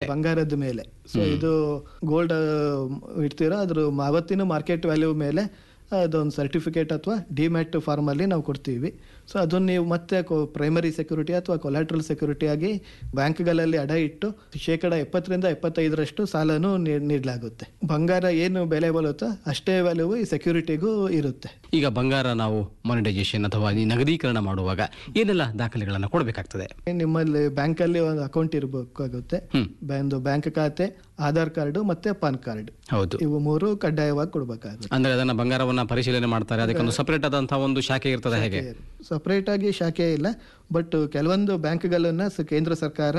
ಬಂಗಾರದ ಮೇಲೆ ಸೊ ಇದು ಗೋಲ್ಡ್ ಇಡ್ತೀರೋ ಅದ್ರ ಅವತ್ತಿನ ಮಾರ್ಕೆಟ್ ವ್ಯಾಲ್ಯೂ ಮೇಲೆ ಅದೊಂದು ಸರ್ಟಿಫಿಕೇಟ್ ಅಥವಾ ಡಿಮ್ಯಾಟ್ ಫಾರ್ಮಲ್ಲಿ ನಾವು ಕೊಡ್ತೀವಿ ಸೊ ಅದನ್ನು ನೀವು ಮತ್ತೆ ಪ್ರೈಮರಿ ಸೆಕ್ಯೂರಿಟಿ ಅಥವಾ ಕೊಲಾಟ್ರಲ್ ಸೆಕ್ಯೂರಿಟಿ ಆಗಿ ಬ್ಯಾಂಕ್ಗಳಲ್ಲಿ ಅಡ ಇಟ್ಟು ಶೇಕಡ ಎಪ್ಪತ್ತರಿಂದ ಎಪ್ಪತ್ತೈದರಷ್ಟು ಸಾಲನು ನೀ- ನೀಡಲಾಗುತ್ತೆ ಬಂಗಾರ ಏನು ಬೆಲೆ ಬರುತ್ತೋ ಅಷ್ಟೇ ವ್ಯಾಲ್ಯೂ ಈ ಸೆಕ್ಯೂರಿಟಿಗೂ ಇರುತ್ತೆ ಈಗ ಬಂಗಾರ ನಾವು ಮಾನಿಟೈಸೇಷನ್ ಅಥವಾ ಈ ನಗದೀಕರಣ ಮಾಡುವಾಗ ಏನೆಲ್ಲ ದಾಖಲೆಗಳನ್ನು ಕೊಡಬೇಕಾಗ್ತದೆ ನಿಮ್ಮಲ್ಲಿ ಬ್ಯಾಂಕಲ್ಲಿ ಒಂದು ಅಕೌಂಟ್ ಇರಬೇಕಾಗುತ್ತೆ ಒಂದು ಬ್ಯಾಂಕ್ ಖಾತೆ ಆಧಾರ್ ಕಾರ್ಡು ಮತ್ತೆ ಪಾನ್ ಕಾರ್ಡ್ ಹೌದು ಇವು ಮೂರು ಕಡ್ಡಾಯವಾಗಿ ಕೊಡಬೇಕಾಗುತ್ತೆ ಅಂದ್ರೆ ಅದನ್ನ ಬಂಗಾರವನ್ನ ಪರಿಶೀಲನೆ ಮಾಡ್ತಾರೆ ಅದಕ್ಕೊಂದು ಸಪರೇಟ್ ಆದಂತಹ ಒಂದು ಶಾಖೆ ಇರ್ತದೆ ಹೇಗೆ ಸಪರೇಟ್ ಆಗಿ ಶಾಖೆ ಇಲ್ಲ ಬಟ್ ಕೆಲವೊಂದು ಬ್ಯಾಂಕ್ಗಳನ್ನ ಸ- ಕೇಂದ್ರ ಸರ್ಕಾರ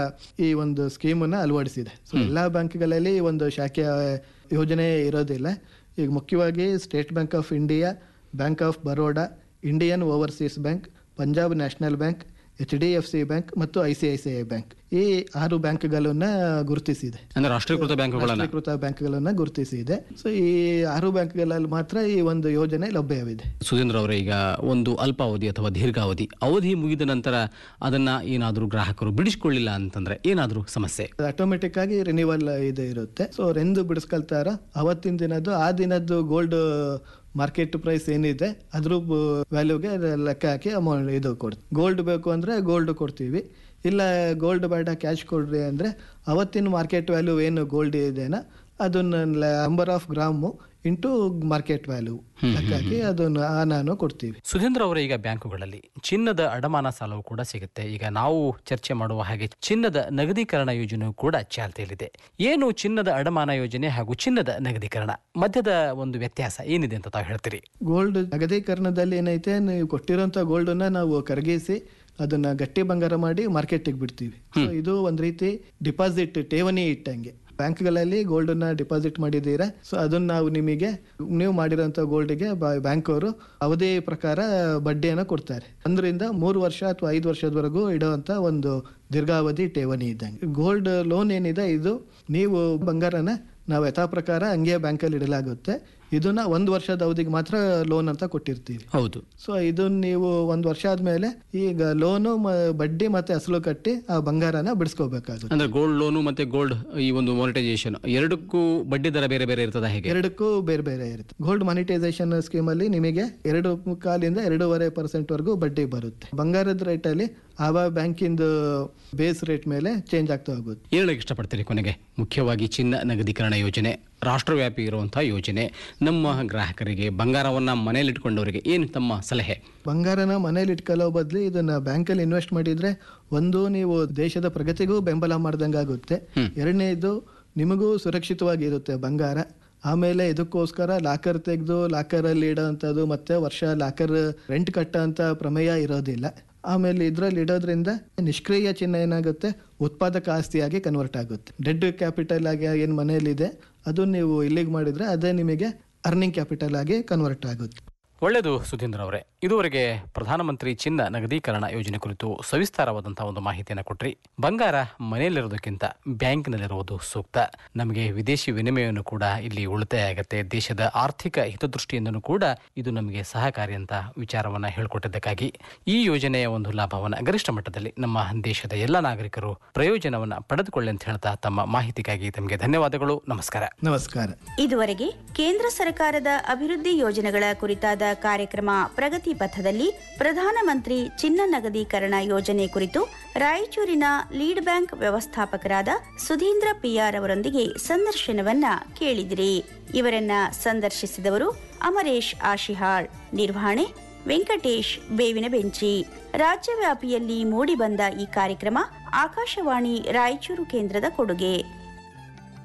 ಈ ಒಂದು ಸ್ಕೀಮನ್ನ ಅಳವಡಿಸಿದೆ ಸೊ ಎಲ್ಲಾ ಬ್ಯಾಂಕ್ಗಳಲ್ಲಿ ಈ ಒಂದು ಶಾಖೆಯ ಯೋಜನೆ ಇರೋದಿಲ್ಲ ಈಗ ಮುಖ್ಯವಾಗಿ State Bank of India Bank of Baroda Indian Overseas Bank Punjab National Bank H D F C bank ಮತ್ತು I C I C I bank ಈ ಆರು ಬ್ಯಾಂಕ್ಗಳನ್ನ ಗುರುತಿಸಿದೆ ಅಂದ್ರೆ ರಾಷ್ಟ್ರೀಕೃತ ಬ್ಯಾಂಕುಗಳನ್ನ ರಾಷ್ಟ್ರೀಕೃತ ಬ್ಯಾಂಕ್ಗಳನ್ನ ಗುರುತಿಸಿದೆ ಸೊ ಈ ಆರು ಬ್ಯಾಂಕ್ಗಳಲ್ಲಿ ಮಾತ್ರ ಈ ಒಂದು ಯೋಜನೆ ಲಭ್ಯವಿದೆ ಸುಧೀಂದ್ರ ಅವರೇ ಈಗ ಒಂದು ಅಲ್ಪಾವಧಿ ಅಥವಾ ದೀರ್ಘಾವಧಿ ಅವಧಿ ಮುಗಿದ ನಂತರ ಅದನ್ನ ಏನಾದರೂ ಗ್ರಾಹಕರು ಬಿಡಿಸಿಕೊಳ್ಳಿಲ್ಲ ಅಂತಂದ್ರೆ ಏನಾದರೂ ಸಮಸ್ಯೆ ಆಟೋಮೆಟಿಕ್ ಆಗಿ ರಿನಿವಲ್ ಇದು ಇರುತ್ತೆ ಸೊ ಅವ್ರೆಂದು ಬಿಡಿಸ್ಕೊಳ್ತಾರ ಅವತ್ತಿನ ದಿನದ್ದು ಆ ದಿನದ್ದು ಗೋಲ್ಡ್ ಮಾರ್ಕೆಟ್ ಪ್ರೈಸ್ ಏನಿದೆ ಅದ್ರ ವ್ಯಾಲ್ಯೂಗೆ ಲೆಕ್ಕ ಹಾಕಿ ಅಮೌಂಟ್ ಇದು ಕೊಡ್ತೀವಿ ಗೋಲ್ಡ್ ಬೇಕು ಅಂದ್ರೆ ಗೋಲ್ಡ್ ಕೊಡ್ತೀವಿ ಇಲ್ಲ ಗೋಲ್ಡ್ ಬೇಡ ಕ್ಯಾಶ್ ಕೊಡ್ರಿ ಅಂದ್ರೆ ಅವತ್ತಿನ ಮಾರ್ಕೆಟ್ ವ್ಯಾಲ್ಯೂ ಏನು ಗೋಲ್ಡ್ ಇದೆನಾ ಅದನ್ನ number of gram into market value ಲೆಕ್ಕ ಹಾಕಿ ಅದನ್ನು ಆ ನಾನು ಕೊಡ್ತೀವಿ ಸುಧೀಂದ್ರ ಅವರೇ ಈಗ ಬ್ಯಾಂಕುಗಳಲ್ಲಿ ಚಿನ್ನದ ಅಡಮಾನ ಸಾಲವು ಕೂಡ ಸಿಗುತ್ತೆ ಈಗ ನಾವು ಚರ್ಚೆ ಮಾಡುವ ಹಾಗೆ ಚಿನ್ನದ ನಗದೀಕರಣ ಯೋಜನೆಯು ಕೂಡ ಚಾಲ್ತಿಯಲ್ಲಿದೆ ಏನು ಚಿನ್ನದ ಅಡಮಾನ ಯೋಜನೆ ಹಾಗೂ ಚಿನ್ನದ ನಗದೀಕರಣ ಮಧ್ಯದ ಒಂದು ವ್ಯತ್ಯಾಸ ಏನಿದೆ ಅಂತ ತಾವು ಹೇಳ್ತೀರಿ ಗೋಲ್ಡ್ ನಗದೀಕರಣದಲ್ಲಿ ಏನೈತೆ ನೀವು ಕೊಟ್ಟಿರೋಂಥ ಗೋಲ್ಡನ್ನ ನಾವು ಕರಗಿಸಿ ಅದನ್ನ ಗಟ್ಟಿ ಬಂಗಾರ ಮಾಡಿ ಮಾರ್ಕೆಟಿಗೆ ಬಿಡ್ತೀವಿ ಸೊ ಇದು ಒಂದ್ ರೀತಿ ಡಿಪಾಸಿಟ್ ಠೇವಣಿ ಇಟ್ಟಂಗೆ ಬ್ಯಾಂಕ್ಗಳಲ್ಲಿ ಗೋಲ್ಡನ್ನ ಡಿಪಾಸಿಟ್ ಮಾಡಿದ್ದೀರಾ ಸೊ ಅದನ್ನ ನಾವು ನಿಮಗೆ ನೀವು ಮಾಡಿರೋಂಥ ಗೋಲ್ಡ್ಗೆ ಬ್ಯಾಂಕ್ ಅವರು ಅವಧಿ ಪ್ರಕಾರ ಬಡ್ಡಿಯನ್ನು ಕೊಡ್ತಾರೆ ಒಂದರಿಂದ ಮೂರು ವರ್ಷ ಅಥವಾ ಐದು ವರ್ಷದವರೆಗೂ ಇಡುವಂತ ಒಂದು ದೀರ್ಘಾವಧಿ ಠೇವಣಿ ಇದ್ದಂಗೆ ಗೋಲ್ಡ್ ಲೋನ್ ಏನಿದೆ ಇದು ನೀವು ಬಂಗಾರನ ನಾವು ಯಥಾ ಪ್ರಕಾರ ಹಂಗೆ ಬ್ಯಾಂಕಲ್ಲಿ ಇಡಲಾಗುತ್ತೆ ಇದನ್ನ ಒಂದು ವರ್ಷದ ಅವಧಿಗೆ ಮಾತ್ರ ಲೋನ್ ಅಂತ ಕೊಟ್ಟಿರ್ತೀವಿ ಹೌದು ಸೊ ಇದನ್ನ ನೀವು ಒಂದು ವರ್ಷ ಆದ್ಮೇಲೆ ಈಗ ಲೋನು ಬಡ್ಡಿ ಮತ್ತೆ ಅಸಲು ಕಟ್ಟಿ ಆ ಬಂಗಾರನ ಬಿಡಿಸ್ಕೋಬೇಕಾಗುತ್ತೆ ಅಂದ್ರೆ ಗೋಲ್ಡ್ ಲೋನು ಮತ್ತೆ ಗೋಲ್ಡ್ ಈ ಒಂದು ಮಾನಿಟೈಸೇಷನ್ ಎರಡಕ್ಕೂ ಬಡ್ಡಿ ದರ ಬೇರೆ ಬೇರೆ ಇರ್ತದ ಹೇಗೆ ಎರಡಕ್ಕೂ ಬೇರೆ ಬೇರೆ ಇರುತ್ತೆ ಗೋಲ್ಡ್ ಮಾನಿಟೈಸೇಷನ್ ಸ್ಕೀಮ್ ಅಲ್ಲಿ ನಿಮಗೆ ಎರಡು ಕಾಲಿಂದ ಎರಡೂವರೆ ಪರ್ಸೆಂಟ್ ವರೆಗೂ ಬಡ್ಡಿ ಬರುತ್ತೆ ಬಂಗಾರದ ರೇಟ್ ಅಲ್ಲಿ ಆವ ಬ್ಯಾಂಕಿಂದು ಬೇಸ್ ರೇಟ್ ಮೇಲೆ ಚೇಂಜ್ ಆಗ್ತಾ ಹೋಗುತ್ತೆ ಹೇಳಕ್ಕೆ ಇಷ್ಟಪಡ್ತೀರಿ ಕೊನೆಗೆ ಮುಖ್ಯವಾಗಿ ಚಿನ್ನ ನಗದೀಕರಣ ಯೋಜನೆ ರಾಷ್ಟ್ರವ್ಯಾಪಿ ಇರುವಂತಹ ಯೋಜನೆ ನಮ್ಮ ಗ್ರಾಹಕರಿಗೆ ಬಂಗಾರವನ್ನ ಮನೆಯಲ್ಲಿಟ್ಕೊಂಡವರಿಗೆ ಏನು ತಮ್ಮ ಸಲಹೆ ಬಂಗಾರನ ಮನೇಲಿ ಇಟ್ಕೊಳ್ಳೋ ಬದಲು ಇದನ್ನ ಬ್ಯಾಂಕಲ್ಲಿ ಇನ್ವೆಸ್ಟ್ ಮಾಡಿದ್ರೆ ಒಂದು ನೀವು ದೇಶದ ಪ್ರಗತಿಗೂ ಬೆಂಬಲ ಮಾಡ್ದಂಗಾಗುತ್ತೆ ಎರಡನೇದು ನಿಮಗೂ ಸುರಕ್ಷಿತವಾಗಿ ಇರುತ್ತೆ ಬಂಗಾರ ಆಮೇಲೆ ಇದಕ್ಕೋಸ್ಕರ ಲಾಕರ್ ತೆಗೆದು ಲಾಕರಲ್ಲಿ ಇಡೋವಂಥದ್ದು ಮತ್ತೆ ವರ್ಷ ಲಾಕರ್ ರೆಂಟ್ ಕಟ್ಟೋಂಥ ಪ್ರಮೇಯ ಇರೋದಿಲ್ಲ ಆಮೇಲೆ ಇದರಲ್ಲಿ ಇಡೋದ್ರಿಂದ ನಿಷ್ಕ್ರಿಯ ಚಿಹ್ನೆ ಏನಾಗುತ್ತೆ ಉತ್ಪಾದಕ ಆಸ್ತಿಯಾಗಿ ಕನ್ವರ್ಟ್ ಆಗುತ್ತೆ ಡೆಡ್ ಕ್ಯಾಪಿಟಲ್ ಆಗಿ ಏನು ಮನೆಯಲ್ಲಿದೆ ಅದು ನೀವು ಇಲ್ಲಿಗೆ ಮಾಡಿದ್ರೆ ಅದೇ ನಿಮಗೆ ಅರ್ನಿಂಗ್ ಕ್ಯಾಪಿಟಲ್ ಆಗಿ ಕನ್ವರ್ಟ್ ಆಗುತ್ತೆ ಒಳ್ಳೆಯದು ಸುಧೀಂದ್ರ ಅವರೇ ಇದುವರೆಗೆ ಪ್ರಧಾನಮಂತ್ರಿ ಚಿನ್ನ ನಗದೀಕರಣ ಯೋಜನೆ ಕುರಿತು ಸವಿಸ್ತಾರವಾದಂತಹ ಒಂದು ಮಾಹಿತಿಯನ್ನು ಕೊಟ್ರಿ ಬಂಗಾರ ಮನೆಯಲ್ಲಿರೋದಕ್ಕಿಂತ ಬ್ಯಾಂಕ್ನಲ್ಲಿರುವುದು ಸೂಕ್ತ ನಮಗೆ ವಿದೇಶಿ ವಿನಿಮಯವನ್ನು ಕೂಡ ಇಲ್ಲಿ ಉಳಿತಾಯ ಆಗುತ್ತೆ ದೇಶದ ಆರ್ಥಿಕ ಹಿತದೃಷ್ಟಿಯಿಂದನೂ ಕೂಡ ಇದು ನಮಗೆ ಸಹಕಾರಿ ಅಂತ ವಿಚಾರವನ್ನ ಹೇಳಿಕೊಟ್ಟಿದ್ದಕ್ಕಾಗಿ ಈ ಯೋಜನೆಯ ಒಂದು ಲಾಭವನ್ನ ಗರಿಷ್ಠ ಮಟ್ಟದಲ್ಲಿ ನಮ್ಮ ದೇಶದ ಎಲ್ಲ ನಾಗರಿಕರು ಪ್ರಯೋಜನವನ್ನ ಪಡೆದುಕೊಳ್ಳಿ ಅಂತ ಹೇಳ್ತಾ ತಮ್ಮ ಮಾಹಿತಿಗಾಗಿ ತಮಗೆ ಧನ್ಯವಾದಗಳು ನಮಸ್ಕಾರ ನಮಸ್ಕಾರ ಇದುವರೆಗೆ ಕೇಂದ್ರ ಸರ್ಕಾರದ ಅಭಿವೃದ್ಧಿ ಯೋಜನೆಗಳ ಕುರಿತಾದ ಕಾರ್ಯಕ್ರಮ ಪ್ರಗತಿ ಪಥದಲ್ಲಿ ಪ್ರಧಾನಮಂತ್ರಿ ಚಿನ್ನ ನಗದೀಕರಣ ಯೋಜನೆ ಕುರಿತು ರಾಯಚೂರಿನ ಲೀಡ್ ಬ್ಯಾಂಕ್ ವ್ಯವಸ್ಥಾಪಕರಾದ ಸುಧೀಂದ್ರ ಪಿಆರ್ ಅವರೊಂದಿಗೆ ಸಂದರ್ಶನವನ್ನ ಕೇಳಿದಿರಿ ಇವರನ್ನ ಸಂದರ್ಶಿಸಿದವರು ಅಮರೇಶ್ ಆಶಿಹಾಳ್ ನಿರ್ವಹಣೆ ವೆಂಕಟೇಶ್ ಬೇವಿನ ಬೆಂಚಿ ರಾಜ್ಯವ್ಯಾಪಿಯಲ್ಲಿ ಮೂಡಿಬಂದ ಈ ಕಾರ್ಯಕ್ರಮ ಆಕಾಶವಾಣಿ ರಾಯಚೂರು ಕೇಂದ್ರದ ಕೊಡುಗೆ